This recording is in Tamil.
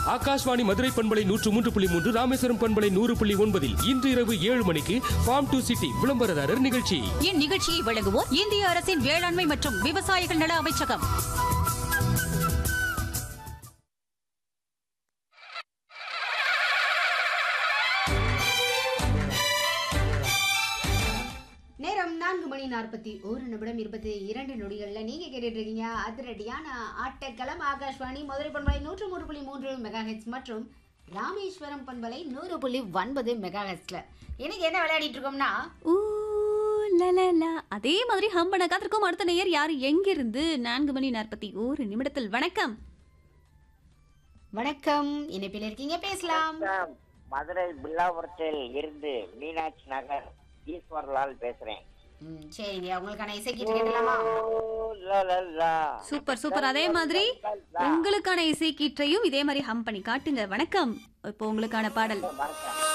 ஆகாஷ்வாணி மதுரை பண்பலை நூற்று மூன்று புள்ளி மூன்று ராமேஸ்வரம் பண்பலை நூறு புள்ளி ஒன்பதில் இன்று இரவு ஏழு மணிக்கு ஃபார்ம் டு சிட்டி விளம்பரதாரர் நிகழ்ச்சி இந்நிகழ்ச்சியை வழங்குவோர் இந்திய அரசின் வேளாண்மை மற்றும் விவசாயிகள் நல அமைச்சகம் நேரம் நான்கு மணி நாற்பத்தி ஒரு நிமிடம் இருபத்தி இரண்டு நொடிகள்ல நீங்க கேட்டுட்டு இருக்கீங்க அதிரடியான ஆட்டக்களம் ஆகாஷ்வாணி மதுரை பண்பலை நூற்று மூன்று புள்ளி மூன்று மெகா மற்றும் ராமேஸ்வரம் பண்பலை நூறு புள்ளி ஒன்பது மெகா ஹெட்ஸ்ல இன்னைக்கு என்ன விளையாடிட்டு இருக்கோம்னா ஊ, லலலா. அதே மாதிரி ஹம்பன காத்திருக்கோம் அடுத்த நேயர் யார் எங்கிருந்து நான்கு மணி நாற்பத்தி ஒரு நிமிடத்தில் வணக்கம் வணக்கம் இணைப்பில் இருக்கீங்க பேசலாம் வணக்கம். மதுரை பில்லாபுரத்தில் இருந்து மீனாட்சி நகர் ஈஸ்வர்லால் பேசுறேன் ம், சரிங்க உங்களுக்கான இசைக்கிட்டு கேட்கலாமா ஓ, லா, லா, லா. சூப்பர் சூப்பர் அதே மாதிரி உங்களுக்கான இசை கீற்றையும் இதே மாதிரி ஹம் பண்ணி காட்டுங்க வணக்கம் இப்போ உங்களுக்கான பாடல் வணக்கம்